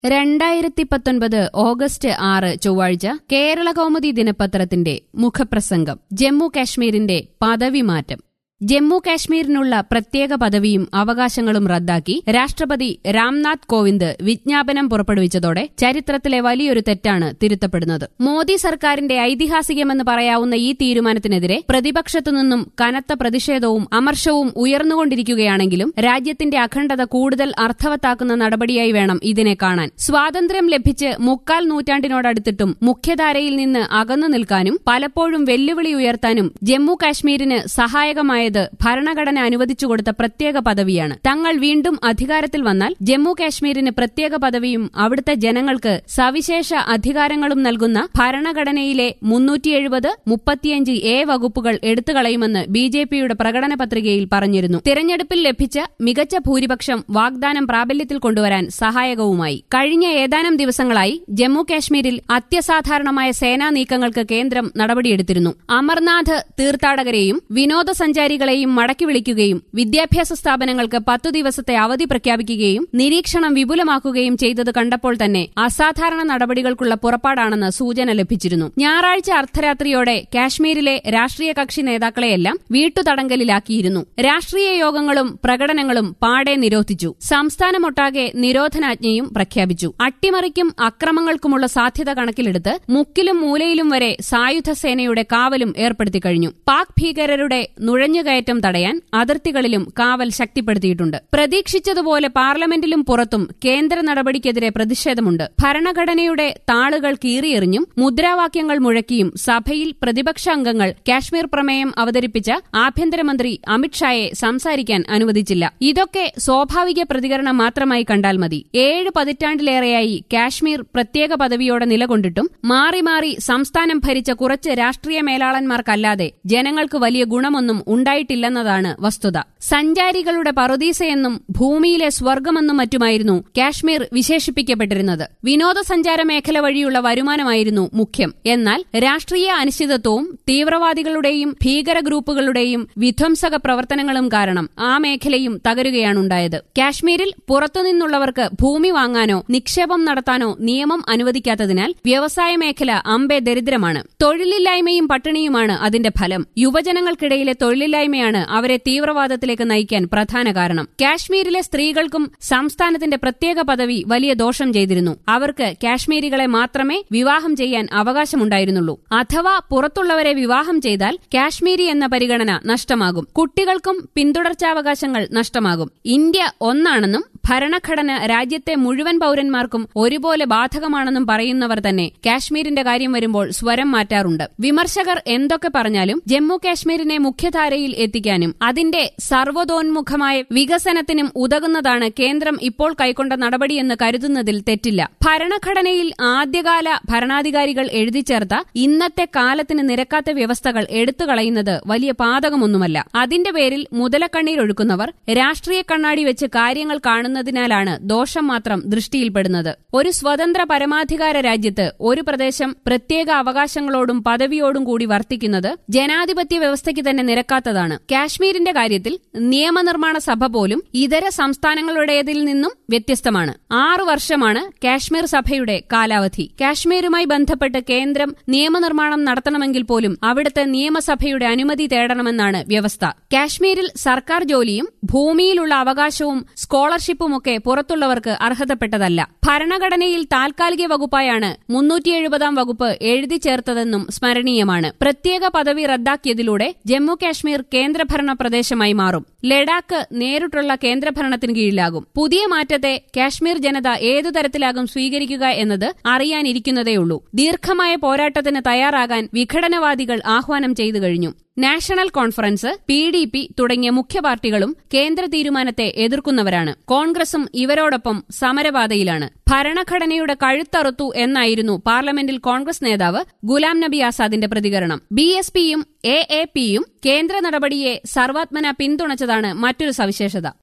രണ്ടായിരത്തി പത്തൊൻപത് ഓഗസ്റ്റ് ആറ് ചൊവ്വാഴ്ച കേരള കൗമുദി ദിനപത്രത്തിന്റെ മുഖപ്രസംഗം ജമ്മു കാശ്മീരിന്റെ പദവി മാറ്റം ജമ്മു കാശ്മീരിനുള്ള പ്രത്യേക പദവിയും അവകാശങ്ങളും റദ്ദാക്കി രാഷ്ട്രപതി രാംനാഥ് കോവിന്ദ് വിജ്ഞാപനം പുറപ്പെടുവിച്ചതോടെ ചരിത്രത്തിലെ വലിയൊരു തെറ്റാണ് തിരുത്തപ്പെടുന്നത് മോദി സർക്കാരിന്റെ ഐതിഹാസികമെന്ന് പറയാവുന്ന ഈ തീരുമാനത്തിനെതിരെ പ്രതിപക്ഷത്തുനിന്നും കനത്ത പ്രതിഷേധവും അമർഷവും ഉയർന്നുകൊണ്ടിരിക്കുകയാണെങ്കിലും രാജ്യത്തിന്റെ അഖണ്ഡത കൂടുതൽ അർത്ഥവത്താക്കുന്ന നടപടിയായി വേണം ഇതിനെ കാണാൻ സ്വാതന്ത്ര്യം ലഭിച്ച് മുക്കാൽ നൂറ്റാണ്ടിനോടടുത്തിട്ടും മുഖ്യധാരയിൽ നിന്ന് അകന്നു നിൽക്കാനും പലപ്പോഴും വെല്ലുവിളി ഉയർത്താനും ജമ്മു കാശ്മീരിന് സഹായകമായത് ഭരണഘടന അനുവദിച്ചു കൊടുത്ത പ്രത്യേക പദവിയാണ് തങ്ങൾ വീണ്ടും അധികാരത്തിൽ വന്നാൽ ജമ്മു കാശ്മീരിന് പ്രത്യേക പദവിയും അവിടുത്തെ ജനങ്ങൾക്ക് സവിശേഷ അധികാരങ്ങളും നൽകുന്ന ഭരണഘടനയിലെ മുന്നൂറ്റി എഴുപത് മുപ്പത്തിയഞ്ച് എ വകുപ്പുകൾ എടുത്തുകളയുമെന്ന് ബി ജെ പിയുടെ പ്രകടന പത്രികയിൽ പറഞ്ഞിരുന്നു തിരഞ്ഞെടുപ്പിൽ ലഭിച്ച മികച്ച ഭൂരിപക്ഷം വാഗ്ദാനം പ്രാബല്യത്തിൽ കൊണ്ടുവരാൻ സഹായകവുമായി കഴിഞ്ഞ ഏതാനും ദിവസങ്ങളായി ജമ്മു കാശ്മീരിൽ അത്യസാധാരണമായ സേനാ നീക്കങ്ങൾക്ക് കേന്ദ്രം നടപടിയെടുത്തിരുന്നു അമർനാഥ് തീർത്ഥാടകരെയും വിനോദസഞ്ചാരികളെയും മടക്കി വിളിക്കുകയും വിദ്യാഭ്യാസ സ്ഥാപനങ്ങൾക്ക് പത്തു ദിവസത്തെ അവധി പ്രഖ്യാപിക്കുകയും നിരീക്ഷണം വിപുലമാക്കുകയും ചെയ്തത് കണ്ടപ്പോൾ തന്നെ അസാധാരണ നടപടികൾക്കുള്ള പുറപ്പാടാണെന്ന് സൂചന ലഭിച്ചിരുന്നു ഞായറാഴ്ച അർദ്ധരാത്രിയോടെ കാശ്മീരിലെ രാഷ്ട്രീയ കക്ഷി നേതാക്കളെയെല്ലാം വീട്ടുതടങ്കലിലാക്കിയിരുന്നു രാഷ്ട്രീയ യോഗങ്ങളും പ്രകടനങ്ങളും പാടെ നിരോധിച്ചു സംസ്ഥാനമൊട്ടാകെ നിരോധനാജ്ഞയും പ്രഖ്യാപിച്ചു അട്ടിമറിക്കും അക്രമങ്ങൾക്കുമുള്ള സാധ്യത കണക്കിലെടുത്ത് മുക്കിലും മൂലയിലും വരെ സായുധ സേനയുടെ കാവലും ഏർപ്പെടുത്തിക്കഴിഞ്ഞു പാക് ഭീകരരുടെ നുഴഞ്ഞുകയറ്റം തടയാൻ അതിർത്തികളിലും കാവൽ ശക്തിപ്പെടുത്തിയിട്ടുണ്ട് പ്രതീക്ഷിച്ചതുപോലെ പാർലമെന്റിലും പുറത്തും കേന്ദ്ര നടപടിക്കെതിരെ പ്രതിഷേധമുണ്ട് ഭരണഘടനയുടെ താളുകൾ കീറിയെറിഞ്ഞും മുദ്രാവാക്യങ്ങൾ മുഴക്കിയും സഭയിൽ പ്രതിപക്ഷ അംഗങ്ങൾ കാശ്മീർ പ്രമേയം അവതരിപ്പിച്ച ആഭ്യന്തരമന്ത്രി അമിത്ഷായെ സംസാരിക്കാൻ അനുവദിച്ചില്ല ഇതൊക്കെ സ്വാഭാവിക പ്രതികരണം മാത്രമായി കണ്ടാൽ മതി ഏഴ് പതിറ്റാണ്ടിലേറെയായി കാശ്മീർ പ്രത്യേക പദവിയോടെ നിലകൊണ്ടിട്ടും മാറി മാറി സംസ്ഥാനം ഭരിച്ച കുറച്ച് രാഷ്ട്രീയ മേലാളന്മാർക്കല്ലാതെ ജനങ്ങൾക്ക് വലിയ ഗുണമൊന്നും ഉണ്ടായിട്ടില്ലെന്നതാണ് വസ്തുത സഞ്ചാരികളുടെ പറുദീസയെന്നും ഭൂമിയിലെ സ്വർഗമെന്നും മറ്റുമായിരുന്നു കാശ്മീർ വിശേഷിപ്പിക്കപ്പെട്ടിരുന്നത് വിനോദസഞ്ചാര മേഖല വഴിയുള്ള വരുമാനമായിരുന്നു മുഖ്യം എന്നാൽ രാഷ്ട്രീയ അനിശ്ചിതത്വവും തീവ്രവാദികളുടെയും ഭീകര ഗ്രൂപ്പുകളുടെയും വിധ്വംസക പ്രവർത്തനങ്ങളും കാരണം ആ മേഖലയും തകരുകയാണുണ്ടായത് കാശ്മീരിൽ പുറത്തുനിന്നുള്ളവർക്ക് ഭൂമി വാങ്ങാനോ നിക്ഷേപം നടത്താനോ നിയമം അനുവദിക്കാത്തതിനാൽ വ്യവസായ മേഖല അമ്പെ ദരിദ്രമാണ് തൊഴിലില്ലായ്മയും പട്ടിണിയുമാണ് അതിന്റെ ഫലം യുവജനങ്ങൾക്കിടയിലെ തൊഴിലില്ലായ്മയാണ് അവരെ തീവ്രവാദത്തിലേക്ക് നയിക്കാൻ പ്രധാന കാരണം കാശ്മീരിലെ സ്ത്രീകൾക്കും സംസ്ഥാനത്തിന്റെ പ്രത്യേക പദവി വലിയ ദോഷം ചെയ്തിരുന്നു അവർക്ക് കാശ്മീരികളെ മാത്രമേ വിവാഹം ചെയ്യാൻ അവകാശമുണ്ടായിരുന്നുള്ളൂ അഥവാ പുറത്തുള്ളവരെ വിവാഹം ചെയ്താൽ കാശ്മീരി എന്ന പരിഗണന നഷ്ടമാകും കുട്ടികൾക്കും പിന്തുടർച്ചാവകാശങ്ങൾ നഷ്ടമാകും ഇന്ത്യ ഒന്നാണെന്നും ഭരണഘടന രാജ്യത്തെ മുഴുവൻ പൌരന്മാർക്കും ഒരുപോലെ ബാധകമാണെന്നും പറയുന്നവർ തന്നെ കാശ്മീരിന്റെ കാര്യം വരുമ്പോൾ സ്വരം മാറ്റാറുണ്ട് വിമർശകർ എന്തൊക്കെ പറഞ്ഞാലും ജമ്മു കാശ്മീരിനെ മുഖ്യധാരയിൽ എത്തിക്കാനും അതിന്റെ സർവ്വതോന്മുഖമായ വികസനത്തിനും ഉതകുന്നതാണ് കേന്ദ്രം ഇപ്പോൾ കൈക്കൊണ്ട നടപടിയെന്ന് കരുതുന്നതിൽ തെറ്റില്ല ഭരണഘടനയിൽ ആദ്യകാല ഭരണാധികാരികൾ എഴുതിച്ചേർത്ത ഇന്നത്തെ കാലത്തിന് നിരക്കാത്ത വ്യവസ്ഥകൾ എടുത്തുകളയുന്നത് വലിയ പാതകമൊന്നുമല്ല അതിന്റെ പേരിൽ മുതലക്കണ്ണീരൊഴുക്കുന്നവർ രാഷ്ട്രീയ കണ്ണാടി വെച്ച് കാര്യങ്ങൾ കാണുന്നതിനാലാണ് ദോഷം മാത്രം ദൃഷ്ടിയിൽപ്പെടുന്നത് ഒരു സ്വതന്ത്ര പരമാധികാര രാജ്യത്ത് ഒരു പ്രദേശം പ്രത്യേക അവകാശങ്ങളോടും പദവിയോടും കൂടി വർത്തിക്കുന്നത് ജനാധിപത്യ വ്യവസ്ഥയ്ക്ക് തന്നെ നിരക്കാത്തതാണ് കാശ്മീരിന്റെ കാര്യത്തിൽ നിയമനിർമ്മാണ സഭ പോലും ഇതര സംസ്ഥാനങ്ങളുടേതിൽ നിന്നും വ്യത്യസ്തമാണ് ആറു വർഷമാണ് കാശ്മീർ സഭയുടെ കാലാവധി കാശ്മീരുമായി ബന്ധപ്പെട്ട് കേന്ദ്രം നിയമനിർമ്മാണം നടത്തണമെങ്കിൽ പോലും അവിടുത്തെ നിയമസഭയുടെ അനുമതി തേടണമെന്നാണ് വ്യവസ്ഥ കാശ്മീരിൽ സർക്കാർ ജോലിയും ഭൂമിയിലുള്ള അവകാശവും സ്കോളർഷിപ്പുമൊക്കെ പുറത്തുള്ളവർക്ക് അർഹതപ്പെട്ടതല്ല ഭരണഘടനയിൽ താൽക്കാലിക വകുപ്പായാണ് മുന്നൂറ്റി എഴുപതാം വകുപ്പ് എഴുതി ചേർത്തതെന്നും സ്മരണീയമാണ് പ്രത്യേക പദവി റദ്ദാക്കിയതിലൂടെ ജമ്മു കാശ്മീർ കേന്ദ്രഭരണ പ്രദേശമായി മാറും ലഡാക്ക് നേരിട്ടുള്ള കേന്ദ്രഭരണത്തിന് കീഴിലാകും പുതിയ മാറ്റത്തെ കാശ്മീർ ജനത ഏതു തരത്തിലാകും സ്വീകരിക്കുക എന്നത് അറിയാനിരിക്കുന്നതേയുള്ളൂ ദീർഘമായ പോരാട്ടത്തിന് തയ്യാറാകാൻ വിഘടനവാദികൾ ആഹ്വാനം ചെയ്തു കഴിഞ്ഞു national conference P D P തുടങ്ങിയ മുഖ്യ പാർട്ടികളും കേന്ദ്ര തീരുമാനത്തെ എതിർക്കുന്നവരാണ് കോൺഗ്രസും ഇവരോടൊപ്പം സമരപാതയിലാണ് ഭരണഘടനയുടെ കഴുത്തറുത്തു എന്നായിരുന്നു പാർലമെന്റിൽ കോൺഗ്രസ് നേതാവ് ഗുലാം നബി ആസാദിന്റെ പ്രതികരണം ബി എസ് പിയും എ എ പിയും കേന്ദ്ര നടപടിയെ സർവാത്മന പിന്തുണച്ചതാണ് മറ്റൊരു സവിശേഷത